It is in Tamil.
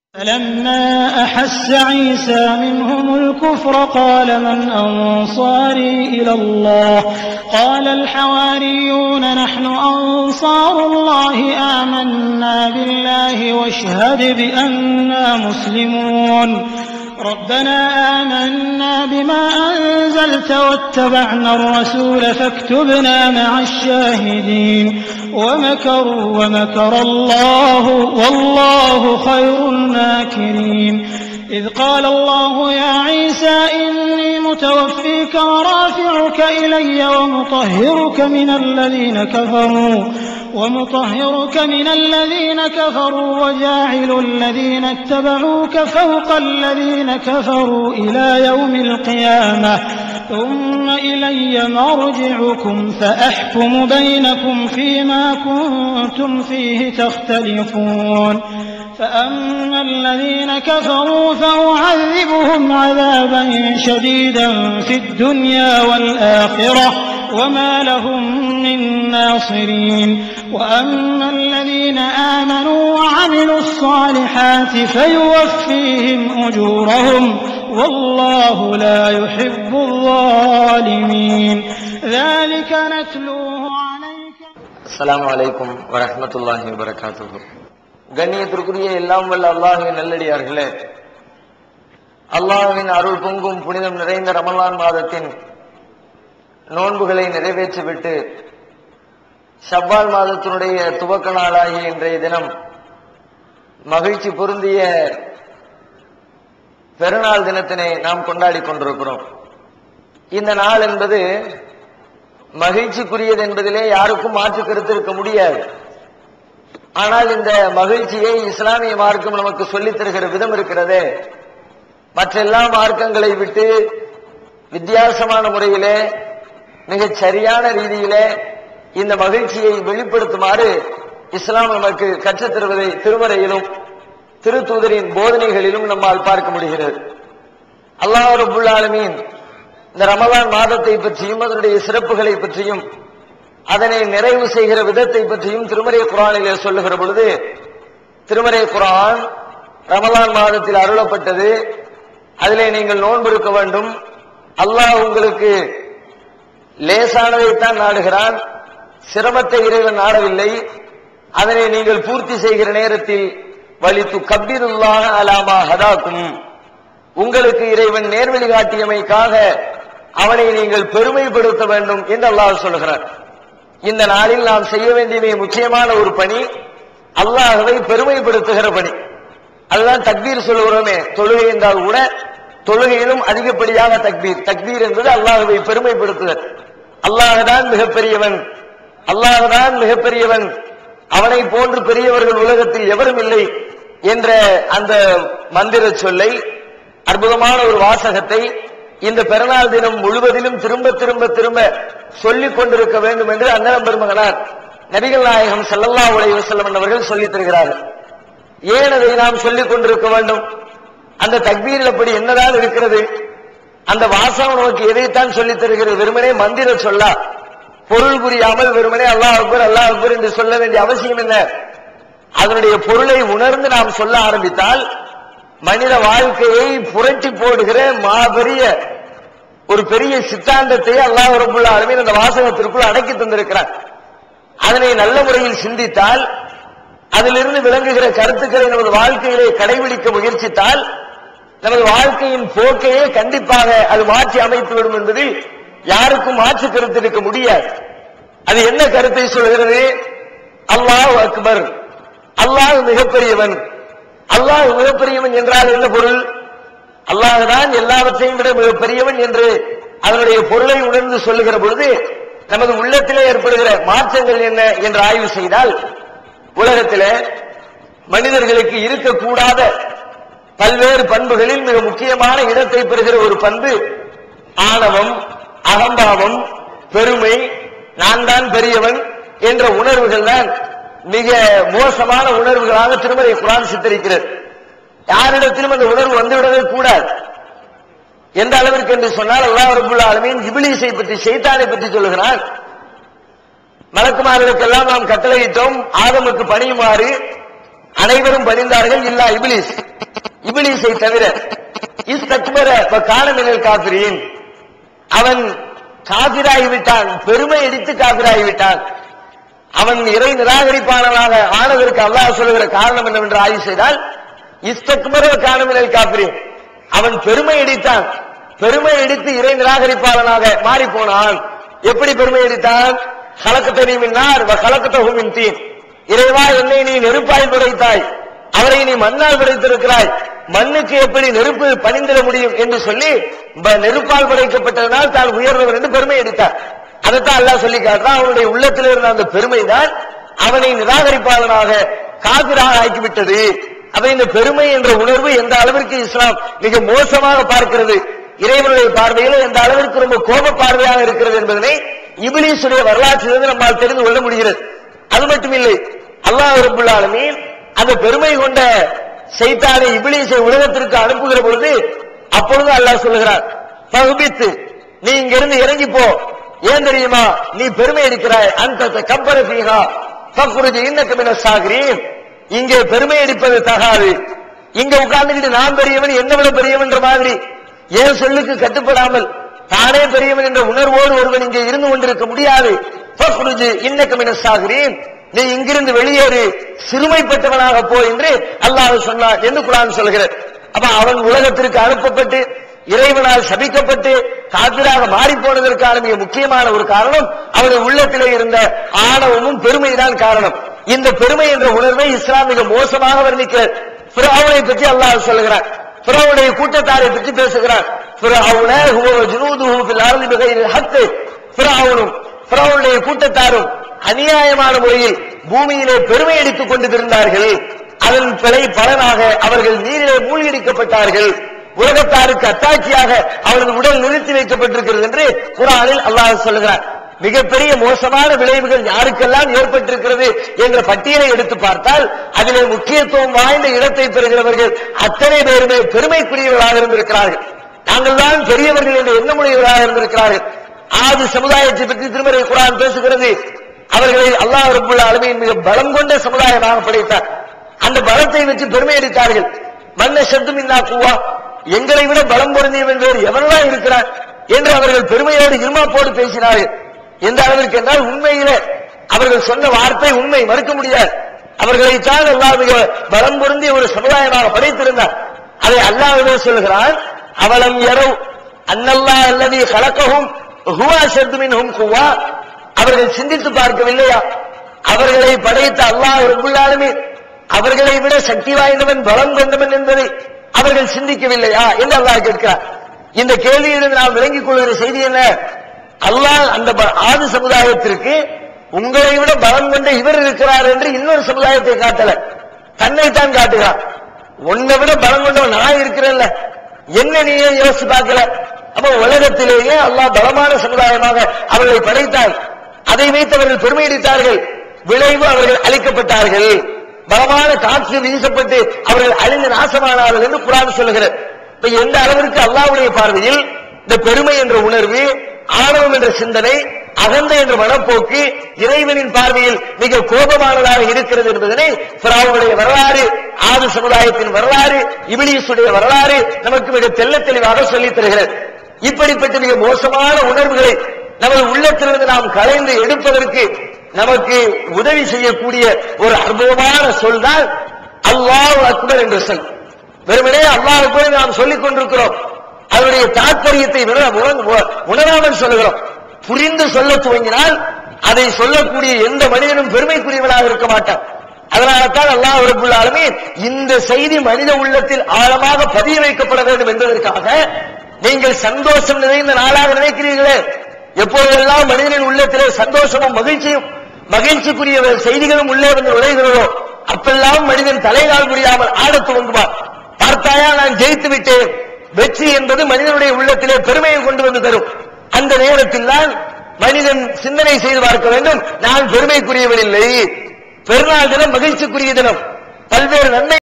فلما أحس عيسى منهم الكفر قال من أنصاري إلى الله قال الحواريون نحن أنصار الله آمنا بالله واشهد بأننا مسلمون ربنا آمنا بما أنزلت واتبعنا الرسول فاكتبنا مع الشاهدين ومكروا ومكر الله والله خير الماكرين إذ قال الله يا عيسى إني متوفيك ورافعك إلي ومطهرك من الذين كفروا ومطهرك من الذين كفروا وجاعل الذين اتبعوك فوق الذين كفروا إلى يوم القيامة ثم إلي مرجعكم فأحكم بينكم فيما كنتم فيه تختلفون فأما الذين كفروا فأعذبهم عذابا شديدا في الدنيا والآخرة وما لهم من ناصرين وأما الذين آمنوا وعملوا الصالحات فيوفيهم أجورهم والله لا يحب الظالمين ذلك نتلوه عليك அஸ்ஸலாமு அலைக்கும் வரஹ்மத்துல்லாஹி வபரகாத்துஹு கண்ணியத்திற்குரிய எல்லாம் வல்ல அல்லாஹ்வின் நல்லடியார்களே அல்லாஹ்வின் அருள் பொங்கும் புனிதம் நிறைந்த ரமலான் மாதத்தின் நோன்புகளை நிறைவேற்றிவிட்டு ஷவ்வால் மாதத்தினுடைய துவக்க நாளாகிய இன்றைய தினம் மகிழ்ச்சி பொருந்திய பெருநாள் தினத்தினை நாம் கொண்டாடி கொண்டிருக்கிறோம் இந்த நாள் என்பது மகிழ்ச்சிக்குரியது என்பதிலே யாருக்கும் மாற்று கருத்து இருக்க முடியாது ஆனால் இந்த மகிழ்ச்சியை இஸ்லாமிய மார்க்கம் நமக்கு சொல்லித் தருகிற விதம் இருக்கிறதே மற்றெல்லா மார்க்கங்களை விட்டு வித்தியாசமான முறையிலே மிகச் சரியான ரீதியிலே இந்த மகிழ்ச்சியை வெளிப்படுத்துமாறு இஸ்லாம் நமக்கு கற்றுத் தருவதை திருமறையிலும் திருத்தூதரின் போதனைகளிலும் நம்மால் பார்க்க முடிகிறது அல்லாஹ் ரபுல் ஆலமீன் இந்த ரமலான் மாதத்தை பற்றியும் அதனுடைய சிறப்புகளை பற்றியும் அதனை நிறைவு செய்கிற விதத்தை பற்றியும் திருமறை குரானிலே சொல்லுகிற பொழுது திருமறை குரான் ரமலான் மாதத்தில் அருளப்பட்டது அதிலே நீங்கள் நோன்பு வேண்டும் அல்லாஹ் உங்களுக்கு லேசானதைத்தான் நாடுகிறான் சிரமத்தை இறைவன் நாடவில்லை அதனை நீங்கள் பூர்த்தி செய்கிற நேரத்தில் வலித்து கபீருல்லாக அலாமா ஹதாக்கும் உங்களுக்கு இறைவன் நேர்வழி காட்டியமைக்காக அவனை நீங்கள் பெருமைப்படுத்த வேண்டும் என்று அல்லாஹ் சொல்கிறார் இந்த நாளில் நாம் செய்ய வேண்டிய முக்கியமான ஒரு பணி அல்லாஹவை பெருமைப்படுத்துகிற பணி அதுதான் தக்பீர் சொல்லுகிறோமே தொழுகை என்றால் கூட தொழுகையிலும் அதிகப்படியாக தக்பீர் தக்பீர் என்பது அல்லாஹவை பெருமைப்படுத்துதல் அல்லாஹ்தான் மிகப்பெரியவன் அல்லாஹ்தான் மிகப்பெரியவன் அவனை போன்று பெரியவர்கள் உலகத்தில் எவரும் இல்லை என்ற அந்த மந்திர சொல்லை அற்புதமான ஒரு வாசகத்தை இந்த பிறநாள் தினம் முழுவதிலும் திரும்ப திரும்ப திரும்ப சொல்லிக் கொண்டிருக்க வேண்டும் என்று அண்ணலம் பெருமகனார் நபிகள் நாயகம் சல்லல்லா உலக செல்லம் அவர்கள் சொல்லித் தருகிறார்கள் ஏன் அதை நாம் சொல்லிக் கொண்டிருக்க வேண்டும் அந்த தக்பீரில் அப்படி என்னதான் இருக்கிறது அந்த வாசகம் நமக்கு எதைத்தான் சொல்லித் தருகிறது வெறுமனே மந்திர சொல்லா பொருள் புரியாமல் வெறுமனே அல்லாஹ் அக்பர் அல்லாஹ் அக்பர் என்று சொல்ல வேண்டிய அவசியம் என்ன அதனுடைய பொருளை உணர்ந்து நாம் சொல்ல ஆரம்பித்தால் மனித வாழ்க்கையை புரட்டி போடுகிற மாபெரிய ஒரு பெரிய சித்தாந்தத்தை அல்லாஹ் ரபுல்லா ஆலமீன் அந்த வாசகத்திற்குள் அடக்கி தந்திருக்கிறார் அதனை நல்ல முறையில் சிந்தித்தால் அதிலிருந்து விளங்குகிற கருத்துக்களை நமது வாழ்க்கையிலே கடைபிடிக்க முயற்சித்தால் நமது வாழ்க்கையின் போக்கையே கண்டிப்பாக அது மாற்றி அமைத்துவிடும் என்பதில் யாருக்கும் மாற்று கருத்து இருக்க முடியாது அது என்ன கருத்தை சொல்கிறது அல்லாஹ் அக்பர் அல்லாஹ் மிகப்பெரியவன் அல்லாஹ் மிகப்பெரியவன் என்றால் என்ன பொருள் அல்லாஹ் தான் எல்லாவற்றையும் விட மிகப்பெரியவன் என்று அதனுடைய பொருளை உணர்ந்து சொல்லுகிற பொழுது நமது உள்ளத்திலே ஏற்படுகிற மாற்றங்கள் என்ன என்று ஆய்வு செய்தால் உலகத்திலே மனிதர்களுக்கு இருக்கக்கூடாத பல்வேறு பண்புகளில் மிக முக்கியமான இடத்தை பெறுகிற ஒரு பண்பு ஆணவம் அகம்பாவம் பெருமை நான் தான் பெரியவன் என்ற உணர்வுகள் தான் மிக மோசமான உணர்வுகளாக திருமலை குரான் சித்தரிக்கிறது யாரிடத்திலும் அந்த உணர்வு வந்துவிடவே கூடாது எந்த அளவிற்கு என்று சொன்னால் அல்லாஹ் ரபுல் ஆலமீன் இபிலிஸை பற்றி ஷைத்தானை பற்றி சொல்லுகிறான் மலக்குமார்களுக்கெல்லாம் நாம் கட்டளையிட்டோம் ஆதமுக்கு பணியுமாறு அனைவரும் பணிந்தார்கள் இல்லா இபிலிஸ் இபிலிஸை தவிர இஸ்தக்பர காணமினல் காபிரின் அவன் காபிராகி விட்டான் பெருமை அடித்து காபிராகி விட்டான் அவன் இறை நிராகரிப்பாளனாக ஆனதற்கு அல்லாஹ் சொல்லுகிற காரணம் என்னவென்று ஆய்வு செய்தால் இஸ்தக்பர காணமினல் காபிரின் அவன் பெருமை அடித்தான் பெருமை அடித்து இறை நிராகரிப்பாளனாக மாறி போனான் எப்படி பெருமை அடித்தான் கலக்கத்தை நீ மின்னார் கலக்கத்தை மின் தீன் இறைவா என்னை நீ நெருப்பாய் படைத்தாய் அவரை நீ மண்ணால் படைத்திருக்கிறாய் மண்ணுக்கு எப்படி நெருப்பு பணிந்திட முடியும் என்று சொல்லி ப- நெருப்பால் படைக்கப்பட்டதனால் தான் உயர்ந்தவர் என்று பெருமை அடித்தார் அதைத்தான் அல்லாஹ் சொல்லி காட்டுறான் அவனுடைய உள்ளத்தில் இருந்த அந்த பெருமைதான் அவனை நிராகரிப்பாளனாக காபிராக ஆக்கிவிட்டது அப்ப இந்த பெருமை என்ற உணர்வு எந்த அளவிற்கு இஸ்லாம் மிக மோசமாக பார்க்கிறது இறைவனுடைய பார்வையில் எந்த அளவிற்கு ரொம்ப கோப பார்வையாக இருக்கிறது என்பதனை இபிலிசுடைய வரலாற்றிலிருந்து நம்மால் தெரிந்து கொள்ள முடிகிறது அது மட்டும் இல்லை அல்லாஹ் ரபுல் ஆலமீன் அந்த பெருமை கொண்ட சைத்தானை இபிலிசை உலகத்திற்கு அனுப்புகிற பொழுது அப்பொழுது அல்லாஹ் சொல்லுகிறார் பகுபித்து நீ இங்கிருந்து இறங்கி போ ஏன் தெரியுமா நீ பெருமை அடிக்கிறாய் அந்த கம்பர பீகா பக்குருஜி இன்னக்கமின சாகிரீன் இங்கே பெருமை அடிப்பது தகாது இங்க உட்கார்ந்துக்கிட்டு நான் பெரியவன் என்ன விட பெரியவன் என்ற மாதிரி என் சொல்லுக்கு கட்டுப்படாமல் தானே பெரியவன் என்ற உணர்வோடு ஒருவன் இங்கே இருந்து கொண்டிருக்க முடியாது பக்குருஜி இன்னக்கமின சாகிரீன் நீ இங்கிருந்து வெளியேறு சிறுமைப்பட்டவனாக போ என்று அல்லாஹ் சொன்னார் என்று குரான் சொல்கிறது அப்ப அவன் உலகத்திற்கு அனுப்பப்பட்டு இறைவனால் சபிக்கப்பட்டு காத்திராக மாறி போனதற்கான மிக முக்கியமான ஒரு காரணம் அவனுடைய உள்ளத்திலே இருந்த ஆணவமும் பெருமைதான் காரணம் இந்த பெருமை என்ற உணர்வை இஸ்லாம் மிக மோசமாக வர்ணிக்கிறது பிறவனை பற்றி அல்லாஹ் சொல்லுகிறார் பிறவுடைய கூட்டத்தாரை பற்றி பேசுகிறார் பிறவுன பிறவுனும் பிறவுடைய கூட்டத்தாரும் அநியாயமான முறையில் பூமியிலே பெருமை அடித்துக் கொண்டு இருந்தார்கள் அதன் பிழை பலனாக அவர்கள் நீரிலே மூழ்கடிக்கப்பட்டார்கள் உலகத்தாருக்கு அத்தாட்சியாக அவரது உடல் நிறுத்தி வைக்கப்பட்டிருக்கிறது என்று குரானில் அல்லாஹ் சொல்லுகிறார் மிகப்பெரிய மோசமான விளைவுகள் யாருக்கெல்லாம் ஏற்பட்டிருக்கிறது என்ற பட்டியலை எடுத்து பார்த்தால் அதிலே முக்கியத்துவம் வாய்ந்த இடத்தை பெறுகிறவர்கள் அத்தனை பேருமே பெருமைக்குரியவர்களாக இருந்திருக்கிறார்கள் நாங்கள் தான் பெரியவர்கள் என்று எண்ணமுடையவர்களாக இருந்திருக்கிறார்கள் ஆதி சமுதாயத்தை பற்றி திருமறை குரான் பேசுகிறது அவர்களை அல்லாஹ் ரப்புல் ஆலமீன் மிக பலம் கொண்ட சமுதாயமாக படைத்தார் அந்த பலத்தை வச்சு பெருமை அடித்தார்கள் மன்ன சத்தும் இன்னா கூவா எங்களை விட பலம் பொருந்தியவன் வேறு எவனெல்லாம் இருக்கிறான் என்று அவர்கள் பெருமையோடு இருமாப்போடு பேசினார்கள் எந்த அளவிற்கு என்றால் உண்மையிலே அவர்கள் சொன்ன வார்த்தை உண்மை மறுக்க முடியாது அவர்களைத்தான் அல்லாஹ் மிக பலம் பொருந்திய ஒரு சமுதாயமாக படைத்திருந்தார் அதை அல்லாஹ்வே சொல்கிறான் அவலம் எரவு அன்னல்லா அல்லது கலக்கவும் ஹுவா செத்துமின் குவா அவர்கள் சிந்தித்து பார்க்கவில்லையா அவர்களை படைத்த அல்லாஹ் ரபுல்லாலுமே அவர்களை விட சக்தி வாய்ந்தவன் பலம் கொண்டவன் என்பதை அவர்கள் சிந்திக்கவில்லையா என்று அல்லாஹ் கேட்கிறார் இந்த கேள்வியிலிருந்து நாம் விளங்கிக் கொள்கிற செய்தி என்ன அல்லாஹ் அந்த ப- ஆதி சமுதாயத்திற்கு உங்களை விட பலம் கொண்ட இவர் இருக்கிறார் என்று இன்னொரு சமுதாயத்தை காட்டல தன்னைத்தான் காட்டுகிறார் உன்னை விட பலம் கொண்டவன் நான் இருக்கிறேன்ல என்ன நீ ஏன் யோசிச்சு பார்க்கல அப்ப உலகத்திலேயே அல்லாஹ் பலமான சமுதாயமாக அவர்களை படைத்தார் அதை வைத்து அவர்கள் பெருமையடித்தார்கள் விளைவு அவர்கள் அழிக்கப்பட்டார்கள் பலமான காற்று வீசப்பட்டு அவர்கள் அழிந்து நாசமானார்கள் என்று குரான் சொல்லுகிறது இப்ப எந்த அளவிற்கு அல்லாஹ்வுடைய பார்வையில் இந்த பெருமை என்ற உணர்வு ஆணவம் என்ற சிந்தனை அகந்தை என்ற மனப்போக்கு இறைவனின் பார்வையில் மிக கோபமானதாக இருக்கிறது என்பதனை பிராவுடைய வரலாறு ஆது சமுதாயத்தின் வரலாறு இபிலியசுடைய வரலாறு நமக்கு மிக தெள்ள தெளிவாக சொல்லித் தருகிறது இப்படிப்பட்ட மிக மோசமான உணர்வுகளை நமது உள்ளத்திலிருந்து நாம் கலைந்து எடுப்பதற்கு நமக்கு உதவி செய்யக்கூடிய ஒரு அற்புதமான சொல் தான் அல்லாஹ் அக்பர் என்ற சொல் வெறுமனே அல்லாஹ் அக்பர் நாம் சொல்லிக் கொண்டிருக்கிறோம் அதனுடைய தாற்பயத்தை வெறும் உண- உணராமல் சொல்லுகிறோம் புரிந்து சொல்ல துவங்கினால் அதை சொல்லக்கூடிய எந்த மனிதனும் பெருமைக்குரியவனாக இருக்க மாட்டான் அதனால்தான் அல்லாஹ் ரபுல் ஆலமீன் இந்த செய்தி மனித உள்ளத்தில் ஆழமாக பதிய வைக்கப்பட வேண்டும் என்பதற்காக நீங்கள் சந்தோஷம் நிறைந்த நாளாக நினைக்கிறீர்களே எப்பொழுதெல்லாம் மனிதனின் உள்ளத்திலே சந்தோஷமும் மகிழ்ச்சியும் மகிழ்ச்சிக்குரிய செய்திகளும் உள்ளே வந்து நுழைகிறதோ அப்பெல்லாம் மனிதன் தலைகால் முடியாமல் ஆடத் துவங்குவார் பார்த்தாயா நான் ஜெயித்து விட்டேன் வெற்றி என்பது மனிதனுடைய உள்ளத்திலே பெருமையை கொண்டு வந்து தரும் அந்த நேரத்தில் தான் மனிதன் சிந்தனை செய்து பார்க்க வேண்டும் நான் பெருமைக்குரியவன் இல்லை பெருநாள் தினம் மகிழ்ச்சிக்குரிய தினம் பல்வேறு நன்மை